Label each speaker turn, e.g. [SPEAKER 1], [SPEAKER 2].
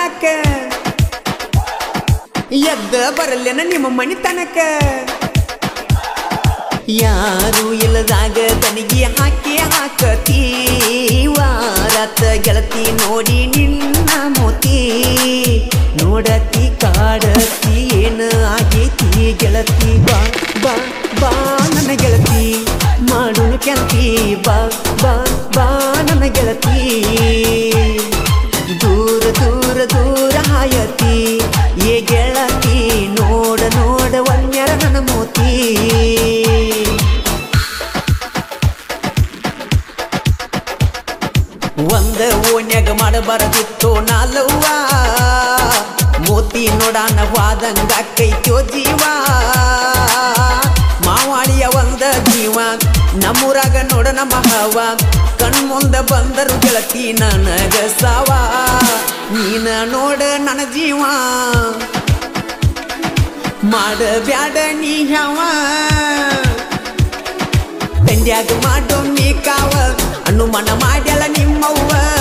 [SPEAKER 1] ಯಾಕ ಎದ್ದ ಬರಲ್ಲೇನ ನಿಮ್ಮ ಮನಿ ತನಕ ಯಾರು ಇಲ್ಲದಾಗ ತನಗೆ ಹಾಕಿ ಹಾಕತಿ ವಾರತ ಗೆಳತಿ ನೋಡಿ ನಿನ್ನ ಮೋತಿ ನೋಡತಿ ಕಾಡತಿ ಏನು ಆಗೈತಿ ಗೆಳತಿ ಬಾ ಬಾ ಬಾ ನನ್ನ ಗೆಳತಿ ಮಾಡುನು ಕೆಂತಿ ಬಾ ಬಾ ಬಾ ನನ್ನ ಗೆಳತಿ ದೂರ ದೂರ ದೂರ ಹಾಯತಿ ಏ ಗೆಳತಿ ನೋಡ ನೋಡ ವನ್ಯರ ನನ್ನ ಮೋತಿ ಒಂದ ಓಣ್ಯಾಗ ಮಾಡಬಾರದಿತ್ತು ನಾಲವ್ವ ಮೋತಿ ನೋಡಾನ ವಾದಂಗ ಕೈತೋ ಜೀವ ಮಾವಾಳಿಯ ಒಂದ ಜೀವ ನಮ್ಮೂರಾಗ ನೋಡ ನಮ್ಮ ಹವ ಕಣ್ಮುಂದ ಬಂದರು ಗೆಳತಿ ನನಗ ಸಾವ ನೀನ ನೋಡ ನನ್ನ ಜೀವ ಮಾಡಬ್ಯಾಡ ನೀ ಯಾವ ತಂಡ್ಯಾಗ ಮಾಡೋ ನೀ ಕಾವ ಅನುಮಾನ ಮಾಡ್ಯಾಳ ನಿಮ್ಮವ್ವ